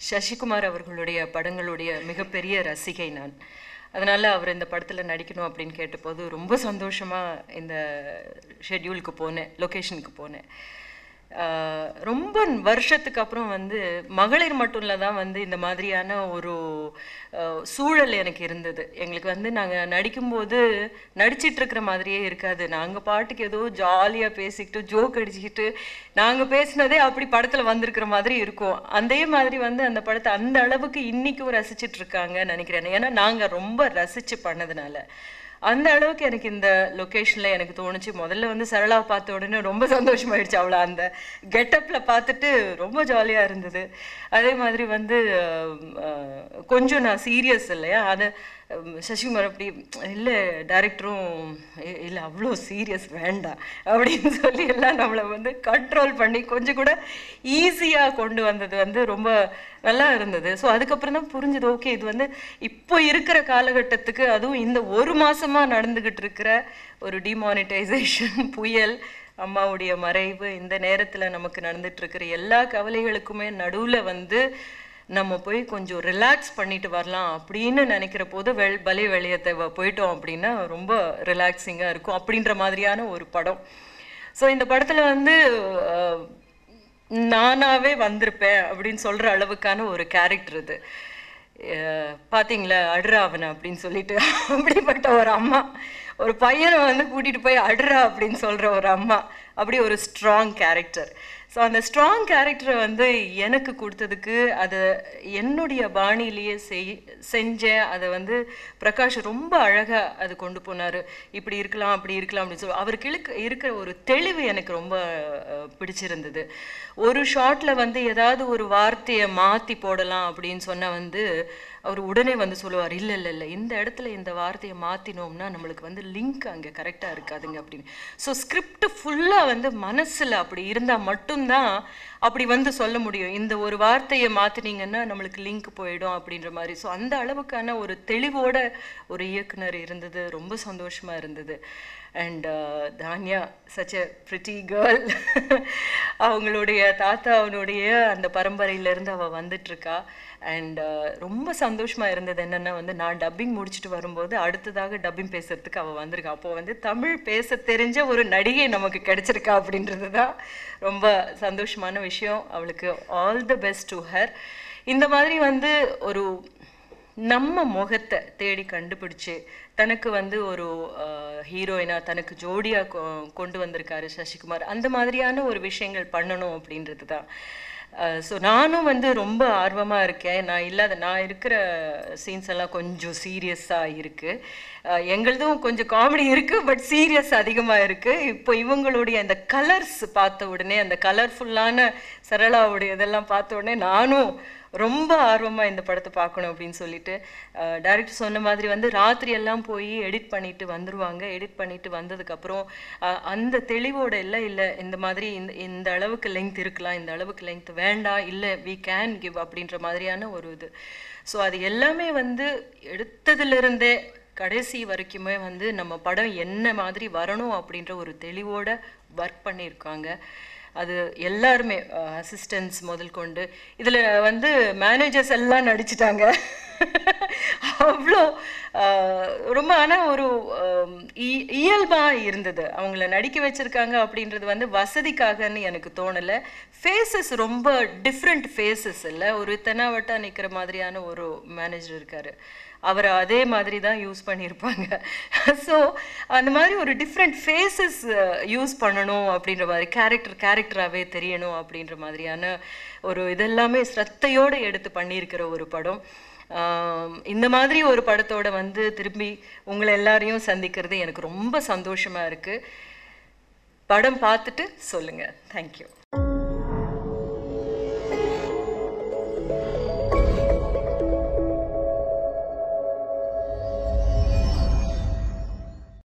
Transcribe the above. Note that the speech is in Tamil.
சசிகுமார் அவர்களுடைய படங்களுடைய மிகப்பெரிய ரசிகை நான் அதனால் அவர் இந்த படத்தில் நடிக்கணும் அப்படின்னு கேட்டபோது ரொம்ப சந்தோஷமாக இந்த ஷெட்யூலுக்கு போனேன் லொக்கேஷனுக்கு போனேன் ஆஹ் ரொம்ப வருஷத்துக்கு அப்புறம் வந்து மகளிர் மட்டும்ல தான் வந்து இந்த மாதிரியான ஒரு ஆஹ் சூழல் எனக்கு இருந்தது எங்களுக்கு வந்து நாங்கள் நடிக்கும்போது நடிச்சிட்டு இருக்கிற மாதிரியே இருக்காது நாங்கள் பாட்டுக்கு ஏதோ ஜாலியாக பேசிக்கிட்டு ஜோக் அடிச்சுக்கிட்டு நாங்கள் பேசினதே அப்படி படத்தில் வந்திருக்கிற மாதிரி இருக்கும் அதே மாதிரி வந்து அந்த படத்தை அந்த அளவுக்கு இன்னைக்கும் ரசிச்சிட்டு இருக்காங்கன்னு நினைக்கிறேன் ஏன்னா நாங்கள் ரொம்ப ரசித்து பண்ணதுனால அந்த அளவுக்கு எனக்கு இந்த லொக்கேஷனில் எனக்கு தோணுச்சு முதல்ல வந்து சரளாவை பார்த்த உடனே ரொம்ப சந்தோஷமாயிடுச்சு அவளை அந்த கெட்டப்பில் பார்த்துட்டு ரொம்ப ஜாலியாக இருந்தது அதே மாதிரி வந்து அஹ், அஹ், கொஞ்சம் நான் சீரியஸ் இல்லையா அதை அஹ், சசிகுமார் அப்படி இல்லை டைரக்டரும் இல்லை அவ்வளோ சீரியஸ் வேண்டாம் அப்படின்னு சொல்லி எல்லாம் நம்மளை வந்து கண்ட்ரோல் பண்ணி கொஞ்சம் கூட ஈஸியாக கொண்டு வந்தது வந்து ரொம்ப நல்லா இருந்தது ஸோ அதுக்கப்புறம் தான் புரிஞ்சது ஓகே இது வந்து இப்போ இருக்கிற காலகட்டத்துக்கு அதுவும் இந்த ஒரு மாசமா நடந்துகிட்டு இருக்கிற ஒரு டிமானிட்டைசேஷன் புயல் அம்மாவுடைய மறைவு இந்த நேரத்தில் நமக்கு நடந்துட்டு இருக்கிற எல்லா கவலைகளுக்குமே நடுவில் வந்து நம்ம போய் கொஞ்சம் ரிலாக்ஸ் பண்ணிட்டு வரலாம் அப்படின்னு நினைக்கிற போது வெள் பலே வெளியத்தை போயிட்டோம் அப்படின்னா ரொம்ப ரிலாக்ஸிங்காக இருக்கும் அப்படின்ற மாதிரியான ஒரு படம் ஸோ இந்த படத்தில் வந்து அஹ், நானாவே வந்திருப்பேன் அப்படின்னு சொல்ற அளவுக்கான ஒரு கேரக்டர் இது அஹ் பாத்தீங்களா அடுறா அவனை அப்படின்னு சொல்லிட்டு அப்படிப்பட்ட ஒரு அம்மா ஒரு பையனை வந்து கூட்டிட்டு போய் அடுறா அப்படின்னு சொல்ற ஒரு அம்மா அப்படி ஒரு ஸ்ட்ராங் கேரக்டர் ஸோ அந்த ஸ்ட்ராங் கேரக்டரை வந்து எனக்கு கொடுத்ததுக்கு அதை என்னுடைய பாணியிலேயே செய் செஞ்சேன் அதை வந்து பிரகாஷ் ரொம்ப அழகாக அது கொண்டு போனார் இப்படி இருக்கலாம் அப்படி இருக்கலாம் அப்படின்னு சொல்லி அவருக்கு இழுக்க இருக்கிற ஒரு தெளிவு எனக்கு ரொம்ப அஹ், பிடிச்சிருந்தது ஒரு ஷார்ட்ல வந்து ஏதாவது ஒரு வார்த்தையை மாற்றி போடலாம் அப்படின்னு சொன்னா வந்து அவர் உடனே வந்து சொல்லுவார் இல்லை இல்லை இல்லை இந்த இடத்துல இந்த வார்த்தையை மாற்றினோம்னா நம்மளுக்கு வந்து லிங்க் அங்கே கரெக்டாக இருக்காதுங்க அப்படின்னு ஸோ ஸ்கிரிப்ட் ஃபுல்லாக வந்து மனசில் அப்படி இருந்தால் மட்டும்தான் அப்படி வந்து சொல்ல முடியும் இந்த ஒரு வார்த்தையை மாற்றினீங்கன்னா நம்மளுக்கு லிங்க் போயிடும் அப்படின்ற மாதிரி ஸோ அந்த அளவுக்கான ஒரு தெளிவோட ஒரு இயக்குனர் இருந்தது ரொம்ப சந்தோஷமா இருந்தது and Tanya such a pretty girl அவங்களுடைய தாத்தா அவனுடைய அந்த பரம்பரையிலேருந்து அவள் வந்துட்டுருக்கா அண்ட் ரொம்ப சந்தோஷமா இருந்தது என்னன்னா வந்து நான் டப்பிங் முடிச்சுட்டு வரும்போது அடுத்ததாக டப்பிங் பேசுறதுக்கு அவள் வந்திருக்கா அப்போ வந்து தமிழ் பேச தெரிஞ்ச ஒரு நடிகை நமக்கு கிடைச்சிருக்கா அப்படின்றது தான் ரொம்ப சந்தோஷமான விஷயம் அவளுக்கு all the best to her இந்த மாதிரி வந்து ஒரு நம்ம முகத்தை தேடி கண்டுபிடிச்சு தனக்கு வந்து ஒரு ஹீரோயினா தனக்கு ஜோடியா கொ கொண்டு வந்திருக்காரு சசிகுமார் அந்த மாதிரியான ஒரு விஷயங்கள் பண்ணணும் அப்படின்றது தான் ஸோ நானும் வந்து ரொம்ப ஆர்வமாக இருக்கேன் நான் இல்லாத நான் இருக்கிற சீன்ஸ் எல்லாம் கொஞ்சம் சீரியஸாக இருக்குது எங்களதும் கொஞ்சம் காமெடி இருக்குது பட் சீரியஸ் அதிகமாக இருக்குது இப்போ இவங்களுடைய அந்த கலர்ஸ் பார்த்த உடனே அந்த கலர்ஃபுல்லான சரளாவுடைய இதெல்லாம் பார்த்த உடனே நானும் ரொம்ப ஆர்வமாக இந்த படத்தை பார்க்கணும் அப்படின்னு சொல்லிட்டு டைரக்டர் சொன்ன மாதிரி வந்து ராத்திரி எல்லாம் போய் எடிட் பண்ணிட்டு வந்துருவாங்க எடிட் பண்ணிட்டு வந்ததுக்கப்புறம் அஹ், அந்த தெளிவோட இல்லை இல்லை இந்த மாதிரி இந்த இந்த அளவுக்கு லெங்க் இருக்கலாம் இந்த அளவுக்கு லெங்க் வேண்டாம் இல்லை வி கேன் கிவ் அப்படின்ற மாதிரியான ஒரு இது ஸோ அது எல்லாமே வந்து எடுத்ததுலேருந்தே கடைசி வரைக்குமே வந்து நம்ம படம் என்ன மாதிரி வரணும் அப்படின்ற ஒரு தெளிவோட ஒர்க் பண்ணியிருக்காங்க அது எல்லாருமே அசிஸ்டன்ஸ் முதல் கொண்டு இதில் வந்து மேனேஜர்ஸ் எல்லாம் நடிச்சிட்டாங்க அவ்வளோ அஹ், ரொம்ப ஆனால் ஒரு இயல்பாக இருந்தது அவங்கள நடிக்க வச்சிருக்காங்க அப்படின்றது வந்து வசதிக்காகன்னு எனக்கு தோணலை ஃபேஸஸ் ரொம்ப டிஃப்ரெண்ட் ஃபேஸஸ் இல்லை ஒரு தெனாவட்டா நிற்கிற மாதிரியான ஒரு மேனேஜர் இருக்காரு அவரை அதே மாதிரி தான் யூஸ் பண்ணியிருப்பாங்க ஸோ அந்த மாதிரி ஒரு டிஃப்ரெண்ட் ஃபேஸஸ் யூஸ் பண்ணணும் அப்படின்ற மாதிரி கேரக்டர் கேரக்டராகவே தெரியணும் அப்படின்ற மாதிரியான ஒரு இதெல்லாமே ஸ்ரத்தையோடு எடுத்து பண்ணியிருக்கிற ஒரு படம் ஆம், இந்த மாதிரி ஒரு படத்தோட வந்து திரும்பி உங்களை எல்லாரையும் சந்திக்கிறது எனக்கு ரொம்ப சந்தோஷமா இருக்கு படம் பார்த்துட்டு சொல்லுங்க தேங்க்யூ